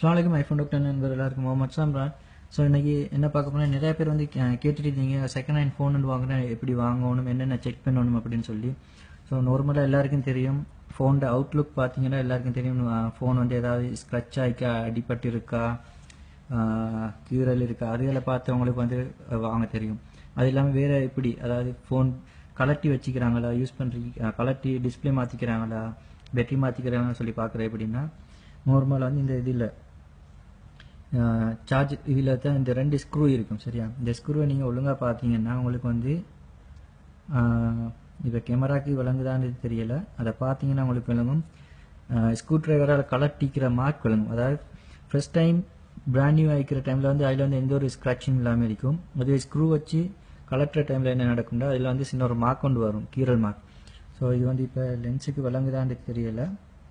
அஸ்லாமலைக்கும் iPhone doctor நண்பர் எல்லாருக்கும் Mohammed சாம்ரான் so இன்னைக்கு என்ன பார்க்க போனால் நிறைய பேர் வந்து கே- கேட்டுட்டு இருந்தீங்க செகண்ட் ஹேண்ட் ஃபோன் வாங்கினா எப்படி வாங்கணும் என்னென்ன செக் பண்ணணும் அப்படின்னு சொல்லி ஸோ நார்மலாக எல்லாருக்கும் தெரியும் ஃபோனோட அவுட்லுக் பார்த்தீங்கன்னா எல்லாருக்கும் தெரியும் ஃபோன் வந்து ஏதாவது ஸ்க்ரட்ச் ஆகிக்கா அடிபட்டு இருக்கா கீரல் இருக்கா அதுகளை பார்த்தவங்களுக்கு வந்து அஹ், வாங்க தெரியும் அது இல்லாமல் வேற எப்படி அதாவது ஃபோன் கலட்டி வச்சுக்கிறாங்களா யூஸ் பண்ணுறீங்க கலட்டி டிஸ்ப்ளே மாற்றிக்கிறாங்களா பேட்டரி மாற்றிக்கிறாங்கன்னு சொல்லி பார்க்குற எப்படின்னா நார்மலாக வந்து இந்த இதில் சார்ஜ் இதில் தான் இந்த ரெண்டு ஸ்க்ரூ இருக்கும் சரியா இந்த ஸ்க்ரூவை நீங்கள் ஒழுங்காக பார்த்தீங்கன்னா உங்களுக்கு வந்து இப்போ கேமராக்கு விளங்குதான்னு தெரியல அதை பார்த்தீங்கன்னா உங்களுக்கு விளங்கும் ஸ்க்ரூ டிரைவரால் கலட்டிக்கிற மார்க் விளங்கும் அதாவது ஃபர்ஸ்ட் டைம் பிராண்ட் நியூ ஆகிக்கிற டைமில் வந்து அதில் வந்து எந்த ஒரு ஸ்க்ராட்சிங் இல்லாமல் இருக்கும் அதுவே ஸ்க்ரூ வச்சு கலட்டுற டைமில் என்ன நடக்கும்னா அதில் வந்து சின்ன ஒரு மார்க் கொண்டு வரும் கீரல் மார்க் ஸோ இது வந்து இப்போ லென்ஸுக்கு விளங்குதான்னு தெரியல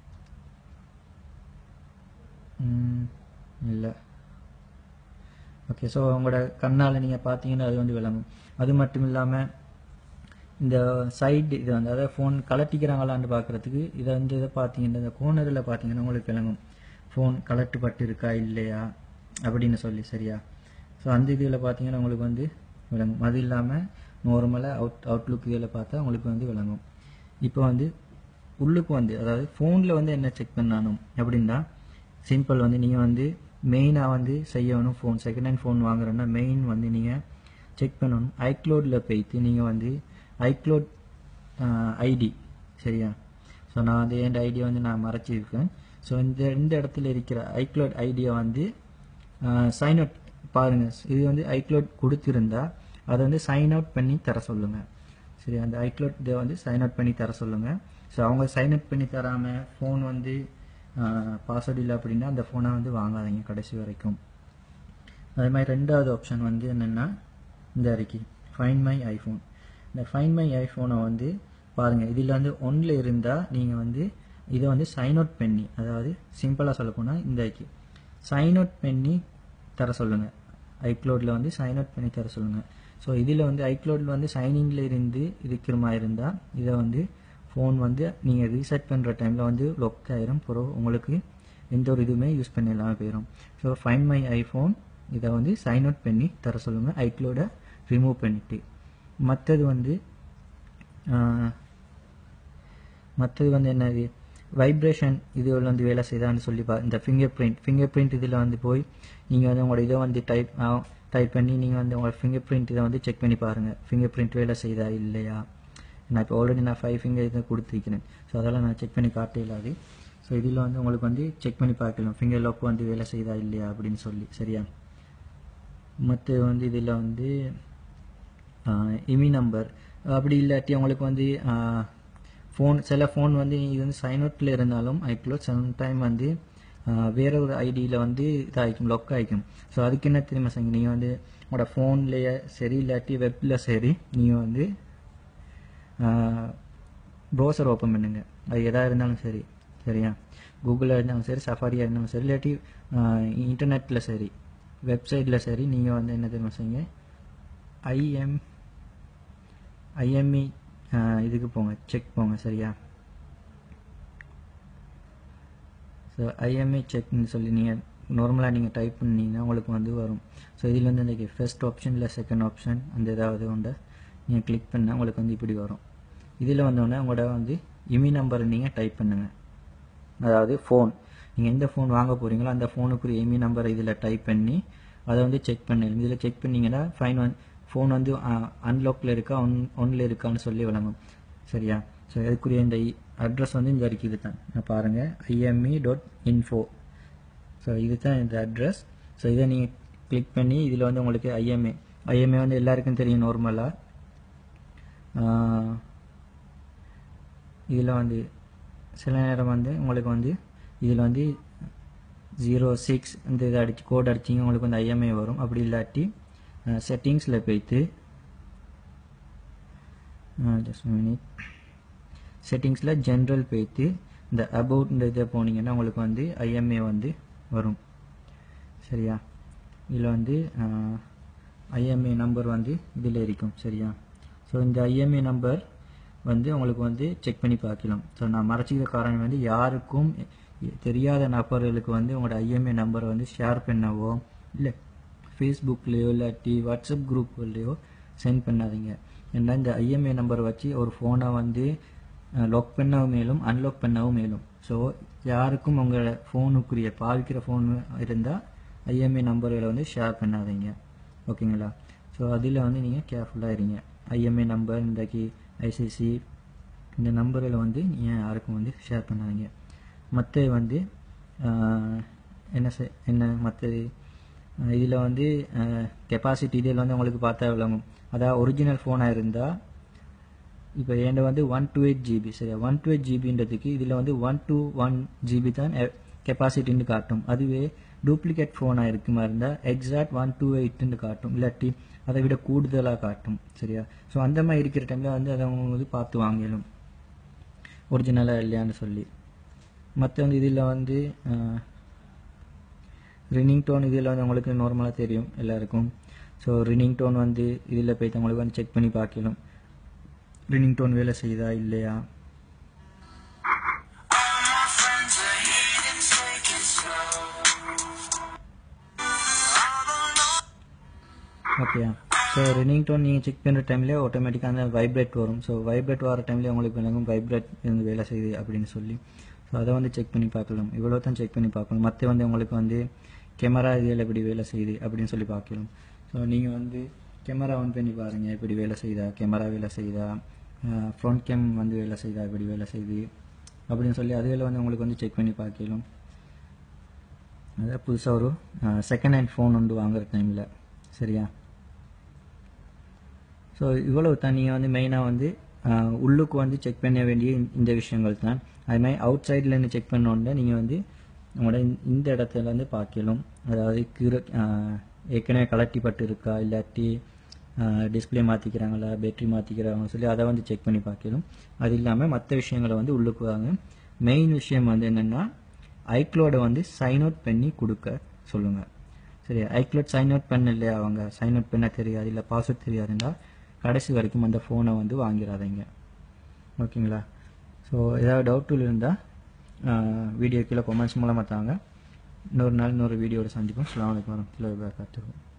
இல்லை ஓகே ஸோ உங்களோட கண்ணால் நீங்கள் பார்த்தீங்கன்னா அது வந்து விளங்கும் அது மட்டும் இல்லாமல் இந்த சைடு இது வந்து அதாவது ஃபோன் கலட்டிக்கிறாங்களான்னு பார்க்குறதுக்கு இதை வந்து இதை பார்த்தீங்கன்னா இந்த கோனரில் பார்த்தீங்கன்னா உங்களுக்கு விளங்கும் ஃபோன் கலட்டுப்பட்டு இருக்கா இல்லையா அப்படின்னு சொல்லி சரியா ஸோ அந்த இதில் பார்த்தீங்கன்னா உங்களுக்கு வந்து விளங்கும் அது இல்லாமல் நார்மலாக அவுட் அவுட்லுக் இதில் பார்த்தா உங்களுக்கு வந்து விளங்கும் இப்போ வந்து உள்ளுக்கு வந்து அதாவது ஃபோனில் வந்து என்ன செக் பண்ணணும் அப்படின்னா சிம்பிள் வந்து நீங்கள் வந்து மெயினாக வந்து செய்யணும் ஃபோன் செகண்ட் ஹேண்ட் ஃபோன் வாங்குறேன்னா மெயின் வந்து நீங்கள் செக் பண்ணணும் ஐக்ளோடில் போய்த்து நீங்கள் வந்து ஐக்ளோட் ஐடி சரியா ஸோ நான் வந்து என் ஐடியை வந்து நான் மறைச்சிருக்கேன் ஸோ இந்த இந்த இடத்துல இருக்கிற ஐக்ளோட் ஐடியை வந்து சைன் அவுட் பாருங்க இது வந்து ஐக்ளோட் கொடுத்திருந்தா அதை வந்து சைன் அவுட் பண்ணி தர சொல்லுங்க சரி அந்த ஐக்ளோட் இதை வந்து சைன் அவுட் பண்ணி தர சொல்லுங்க ஸோ அவங்க சைன் அவுட் பண்ணி தராம ஃபோன் வந்து பாஸ்வேர்டு இல்லை அப்படின்னா அந்த ஃபோனை வந்து வாங்காதீங்க கடைசி வரைக்கும் அதே மாதிரி ரெண்டாவது ஆப்ஷன் வந்து என்னென்னா இந்த அறிக்கை ஃபைன் மை ஐஃபோன் இந்த ஃபைன் மை ஐஃபோனை வந்து பாருங்கள் இதில் வந்து ஒன்றில் இருந்தால் நீங்கள் வந்து இதை வந்து சைன் அவுட் பண்ணி அதாவது சிம்பிளாக சொல்ல போனால் இந்த ஐக்கி சைன் அவுட் பண்ணி தர சொல்லுங்கள் ஐக்ளோடில் வந்து சைன் அவுட் பண்ணி தர சொல்லுங்கள் ஸோ இதில் வந்து ஐக்ளோடில் வந்து சைனிங்கில் இருந்து இருக்கிற மாதிரி இருந்தால் இதை வந்து ஃபோன் வந்து நீங்கள் ரீசெட் பண்ணுற டைமில் வந்து லொக் ஆயிரும் பிறகு உங்களுக்கு எந்த ஒரு இதுவுமே யூஸ் பண்ண இல்லாமல் போயிடும் ஸோ ஃபைன் மை ஐஃபோன் இதை வந்து சைன் அவுட் பண்ணி தர சொல்லுங்கள் ஐக்ளோட ரிமூவ் பண்ணிவிட்டு மற்றது வந்து மற்றது வந்து என்னது வைப்ரேஷன் இது வந்து வேலை செய்தான்னு சொல்லி பா இந்த ஃபிங்கர் பிரிண்ட் ஃபிங்கர் பிரிண்ட் இதில் வந்து போய் நீங்கள் வந்து உங்களோட இதை வந்து டைப் டைப் பண்ணி நீங்கள் வந்து உங்களோட ஃபிங்கர் பிரிண்ட் இதை வந்து செக் பண்ணி பாருங்கள் ஃபிங்கர் பிரிண்ட் வேலை செய்தா இல்லையா நான் இப்போ ஆல்ரெடி நான் ஃபைவ் ஃபிங்கர் இதை கொடுத்துருக்கிறேன் ஸோ அதெல்லாம் நான் செக் பண்ணி காட்ட இல்லாது ஸோ இதில் வந்து உங்களுக்கு வந்து செக் பண்ணி பார்க்கலாம் ஃபிங்கர் லாக் வந்து வேலை செய்தா இல்லையா அப்படின்னு சொல்லி சரியா மற்ற வந்து இதில் வந்து இமி நம்பர் அப்படி இல்லாட்டி உங்களுக்கு வந்து ஃபோன் சில ஃபோன் வந்து இது வந்து சைன் அவுட்டில் இருந்தாலும் ஐக்ளோட் டைம் வந்து ஆஹ், வேற ஒரு ஐடியில் வந்து இதாகிக்கும் லொக் ஆகிக்கும் ஸோ அதுக்கு என்ன தெரியுமா செய்யுங்க நீங்கள் வந்து உங்களோட ஃபோன்லேயே சரி இல்லாட்டி வெப்பில் சரி நீங்கள் வந்து ப்ரௌசர் ஓப்பன் பண்ணுங்க அது எதாக இருந்தாலும் சரி சரியா கூகுளில் இருந்தாலும் சரி சஃபாரியாக இருந்தாலும் சரி இல்லாட்டி இன்டர்நெட்டில் சரி வெப்சைட்டில் சரி நீங்கள் வந்து என்ன தெரியுமா செய்யுங்க ஐஎம் ஐஎம்இ இதுக்கு போங்க செக் போங்க சரியா ஸோ ஐஎம்இ செக்னு சொல்லி நீங்கள் நார்மலாக நீங்கள் டைப் பண்ணீங்கன்னா உங்களுக்கு வந்து வரும் ஸோ இதில் வந்து இந்த ஃபர்ஸ்ட் ஆப்ஷன் இல்லை செகண்ட் ஆப்ஷன் அந்த ஏதாவது உண்டு நீங்கள் கிளிக் பண்ணால் உங்களுக்கு வந்து இப்படி வரும் இதில் வந்தோடனே உங்களோட வந்து இமி நம்பரை நீங்கள் டைப் பண்ணுங்கள் அதாவது ஃபோன் நீங்கள் எந்த ஃபோன் வாங்க போகிறீங்களோ அந்த ஃபோனுக்குரிய எமி நம்பரை இதில் டைப் பண்ணி அதை வந்து செக் பண்ணிடுங்க இதில் செக் பண்ணீங்கன்னா ஃபைன் ஒன் ஃபோன் வந்து அன்லாக்கில் இருக்கா ஒன் ஒன்ல இருக்கான்னு சொல்லி விளங்கும் சரியா ஸோ அதுக்குரிய இந்த அட்ரஸ் வந்து இந்த இருக்குது தான் நான் பாருங்கள் ஐஎம்இ டாட் இன்ஃபோ ஸோ இது தான் இந்த அட்ரஸ் ஸோ இதை நீங்கள் கிளிக் பண்ணி இதில் வந்து உங்களுக்கு ஐஎம்ஏ ஐஎம்ஏ வந்து எல்லாருக்கும் தெரியும் நார்மலாக இதில் வந்து சில நேரம் வந்து உங்களுக்கு வந்து இதில் வந்து ஜீரோ சிக்ஸ் இந்த இதை அடிச்சு கோட் அடிச்சிங்க உங்களுக்கு வந்து ஐஎம்ஐ வரும் அப்படி இல்லாட்டி செட்டிங்ஸில் போய்த்து ஜஸ்ட் மினிட் செட்டிங்ஸில் ஜென்ரல் போய்த்து இந்த அபவுட் இந்த இதை போனீங்கன்னா உங்களுக்கு வந்து ஐஎம்ஏ வந்து வரும் சரியா இதில் வந்து ஐஎம்ஏ நம்பர் வந்து இதில் இருக்கும் சரியா ஸோ இந்த ஐஎம்ஏ நம்பர் வந்து உங்களுக்கு வந்து செக் பண்ணி பார்க்கலாம் ஸோ நான் மறைச்சிக்கிற காரணம் வந்து யாருக்கும் தெரியாத நபர்களுக்கு வந்து உங்களோட ஐஎம்ஏ நம்பரை வந்து ஷேர் பண்ணவோ இல்லை ஃபேஸ்புக்லேயோ இல்லாட்டி வாட்ஸ்அப் குரூப்லேயோ சென்ட் பண்ணாதீங்க ஏன்னா இந்த ஐஎம்ஏ நம்பரை வச்சு ஒரு ஃபோனை வந்து லாக் பண்ணவும் மேலும் அன்லாக் பண்ணவும் மேலும் ஸோ யாருக்கும் உங்களோட ஃபோனுக்குரிய பாவிக்கிற ஃபோன் இருந்தால் ஐஎம்ஏ நம்பர்களை வந்து ஷேர் பண்ணாதீங்க ஓகேங்களா ஸோ அதில் வந்து நீங்கள் கேர்ஃபுல்லாக இருங்க ஐஎம்ஏ நம்பர் இன்றைக்கி ஐசிசி இந்த நம்பர்களை வந்து நீங்கள் யாருக்கும் வந்து ஷேர் பண்ணாதீங்க மற்ற வந்து ஆஹ், என்ன செ- என்ன மற்றது இதில் வந்து கெப்பாசிட்டி இதில் வந்து உங்களுக்கு பார்த்தா விளங்கும் அதாவது ஒரிஜினல் ஃபோனாக இருந்தால் இப்போ என்கிட்ட வந்து ஒன் டூ எயிட் ஜிபி சரியா ஒன் டூ எயிட் ஜிபின்றதுக்கு இதில் வந்து ஒன் டூ ஒன் ஜிபி தான் கெப்பாசிட்டின்னு காட்டும் அதுவே டூப்ளிகேட் ஃபோனாக இருக்குமா இருந்தால் எக்ஸாக்ட் ஒன் டூ எயிட்னு காட்டும் இல்லாட்டி அதை விட கூடுதலாக காட்டும் சரியா ஸோ அந்த மாதிரி இருக்கிற டைமில் வந்து அதை அவங்க வந்து பார்த்து வாங்கலும் ஒரிஜினலாக இல்லையான்னு சொல்லி மற்ற வந்து இதில் வந்து ரினிங் டோன் இதில் வந்து உங்களுக்கு நார்மலாக தெரியும் எல்லாருக்கும் ஸோ ரினிங் டோன் வந்து இதில் போய் உங்களுக்கு வந்து செக் பண்ணி பார்க்கலாம் ரினிங் டோன் வேலை செய்யுதா இல்லையா All my friends are heathens, take it slow. Okay so ரினிங் டோன் நீங்கள் செக் பண்ணுற டைம்லேயே ஆட்டோமேட்டிக்காக அந்த வைப்ரேட் வரும் ஸோ வைப்ரேட் வர டைம்லேயே உங்களுக்கு விளங்கும் வைப்ரேட் இருந்து வேலை செய்யுது அப்படின்னு சொல்லி ஸோ அதை வந்து செக் பண்ணி பார்க்கலாம் இவ்வளோ தான் செக் பண்ணி பார்க்கணும் மற்ற வந்து உங்களுக்கு வந்து கேமரா இதில் எப்படி வேலை செய்யுது அப்படின்னு சொல்லி பார்க்கலாம் ஸோ நீங்கள் வந்து கேமரா ஆன் பண்ணி பாருங்கள் எப்படி வேலை செய்யுதா கேமரா வேலை செய்யுதா ஃப்ரண்ட் கேம் வந்து வேலை செய்யுதா எப்படி வேலை செய்யுது அப்படின்னு சொல்லி அதுகளை வந்து உங்களுக்கு வந்து செக் பண்ணி பார்க்கலாம் அதான் புதுசாக ஒரு செகண்ட் ஹேண்ட் ஃபோன் வந்து வாங்குற டைமில் சரியா ஸோ இவ்வளவு தான் நீங்கள் வந்து மெயினாக வந்து ஆஹ், உள்ளுக்கு வந்து செக் பண்ண வேண்டிய இந்த- இந்த விஷயங்கள் தான் அது மாதிரி அவுட் சைட்லேருந்து செக் பண்ணோன்னா நீங்கள் வந்து உங்களோட இந்த- இந்த இடத்துல வந்து பார்க்கலாம் அதாவது கீரை ஆஹ், ஏற்கனவே கலட்டிப்பட்டு இருக்கா இல்லாட்டி டிஸ்பிளே மாற்றிக்கிறாங்களா பேட்டரி மாற்றிக்கிறாங்கன்னு சொல்லி அதை வந்து செக் பண்ணி பார்க்கலாம் அது இல்லாமல் மற்ற விஷயங்களை வந்து உள்ளுக்கு வாங்க மெயின் விஷயம் வந்து என்னென்னா ஐக்ளோட வந்து சைன் அவுட் பண்ணி கொடுக்க சொல்லுங்கள் சரி ஐக்ளோட் சைன் அவுட் பண்ண இல்லையா அவங்க சைன் அவுட் பண்ண தெரியாது இல்லை பாஸ்வேர்ட் தெரியாதுன்னா கடைசி வரைக்கும் அந்த ஃபோனை வந்து வாங்கிடாதீங்க ஓகேங்களா ஸோ ஏதாவது டவுட்டுகள் இருந்தால் வீடியோ கீழே கொமெண்ட்ஸ் மூலமாக தாங்க இன்னொரு நாள் இன்னொரு வீடியோட சந்திப்போம் அஸ்ஸலாமு அலைக்கும் வரமத்துல்லாஹி வபரகாத்துஹு